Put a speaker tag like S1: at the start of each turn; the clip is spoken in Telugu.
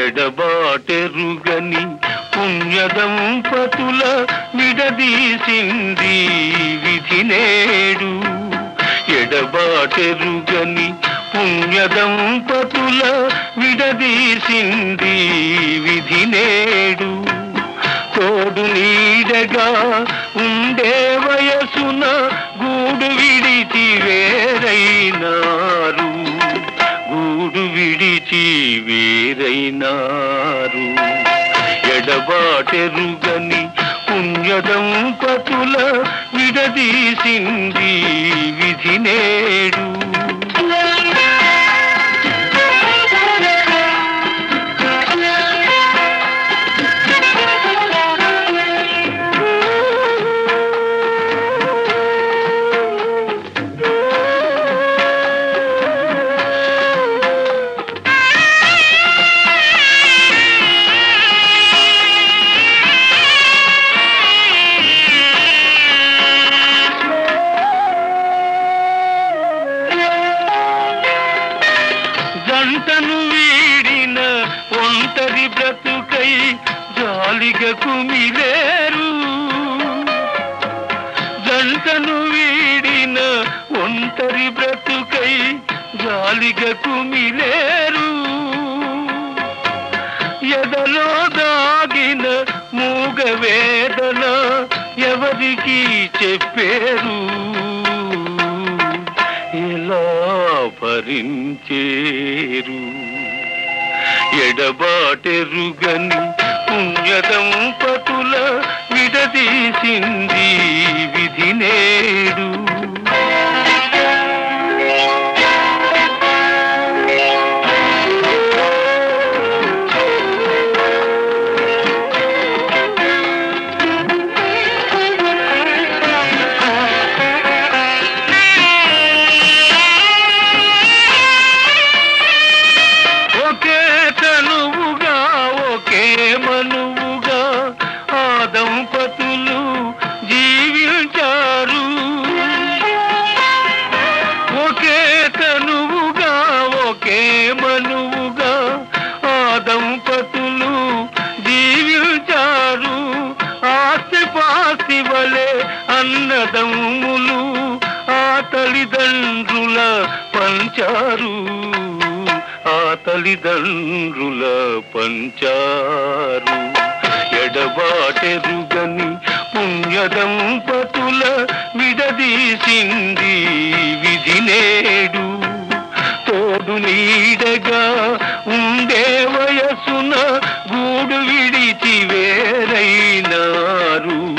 S1: ఎడబాటెరుగని పుణ్యదంపతుల విడదీసింది విధి నేడు ఎడబాటెరుగని పుణ్యదంపతుల విడదీసింది విధి నేడు తోడు నీడగా ఉండే వయసున గూడు విడిచి వేరైనారు గూడు విడిచి వేరైనారు ఎడబాటెరుగని పుణ్యదంపతుల విడదీసింది విధి నేడు జంటను వీడిన ఒంటరి బ్రతుకై జాలిగా కుమిలేరు జంటను వీడిన ఒంటరి బ్రతుకై జాలిగా కుమిలేరు ఎదలో దాగిన మూగ వేదన ఎవరికి చెప్పేరు ఎలా భరించేరు ఎడబాటెరుగని పుణ్యదంపతుల విడదీసింది విధి నేడు ఒకే తనువుగా ఒకే మనువుగా ఆ దంపతులు జీవించారు ఒకే తనువుగా ఒకే మనువుగా ఆ దంపతులు జీవించారు ఆస్తి పాస్తి వలె అన్నదమ్ములు ఆ తల్లిదండ్రుల పంచారు ఆ తల్లిదండ్రుల పంచారు ఎడబాటెరుగని పుణ్యదంపతుల విడదీసింది విధి నేడు తోడు నీడగా ఉండే వయసున గూడు విడిచి వేరైనారు